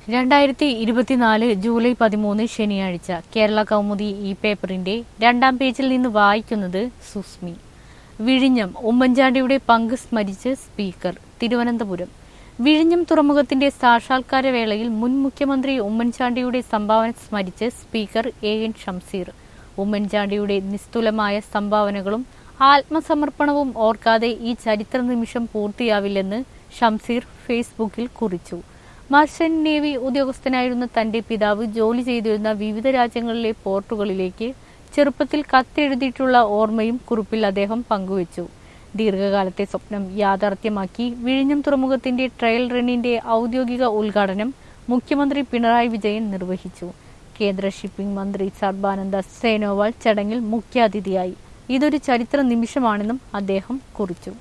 രണ്ടായിരത്തി ഇരുപത്തിനാല് ജൂലൈ പതിമൂന്ന് ശനിയാഴ്ച കേരള കൗമുദി ഈ പേപ്പറിന്റെ രണ്ടാം പേജിൽ നിന്ന് വായിക്കുന്നത് സുസ്മി വിഴിഞ്ഞം ഉമ്മൻചാണ്ടിയുടെ പങ്ക് സ്മരിച്ച് സ്പീക്കർ തിരുവനന്തപുരം വിഴിഞ്ഞം തുറമുഖത്തിന്റെ സാക്ഷാത്കാര വേളയിൽ മുൻ മുഖ്യമന്ത്രി ഉമ്മൻചാണ്ടിയുടെ സംഭാവന സ്മരിച്ച് സ്പീക്കർ എ എൻ ഷംസീർ ഉമ്മൻചാണ്ടിയുടെ നിസ്തുലമായ സംഭാവനകളും ആത്മസമർപ്പണവും ഓർക്കാതെ ഈ ചരിത്ര നിമിഷം പൂർത്തിയാവില്ലെന്ന് ഷംസീർ ഫേസ്ബുക്കിൽ കുറിച്ചു മർച്ചന്റ് നേവി ഉദ്യോഗസ്ഥനായിരുന്ന തന്റെ പിതാവ് ജോലി ചെയ്തിരുന്ന വിവിധ രാജ്യങ്ങളിലെ പോർട്ടുകളിലേക്ക് ചെറുപ്പത്തിൽ കത്തെഴുതിയിട്ടുള്ള ഓർമ്മയും കുറിപ്പിൽ അദ്ദേഹം പങ്കുവച്ചു ദീർഘകാലത്തെ സ്വപ്നം യാഥാർത്ഥ്യമാക്കി വിഴിഞ്ഞം തുറമുഖത്തിന്റെ ട്രയൽ റണ്ണിന്റെ ഔദ്യോഗിക ഉദ്ഘാടനം മുഖ്യമന്ത്രി പിണറായി വിജയൻ നിർവഹിച്ചു കേന്ദ്ര ഷിപ്പിംഗ് മന്ത്രി സർബാനന്ദ സേനോവാൾ ചടങ്ങിൽ മുഖ്യാതിഥിയായി ഇതൊരു ചരിത്ര നിമിഷമാണെന്നും അദ്ദേഹം കുറിച്ചു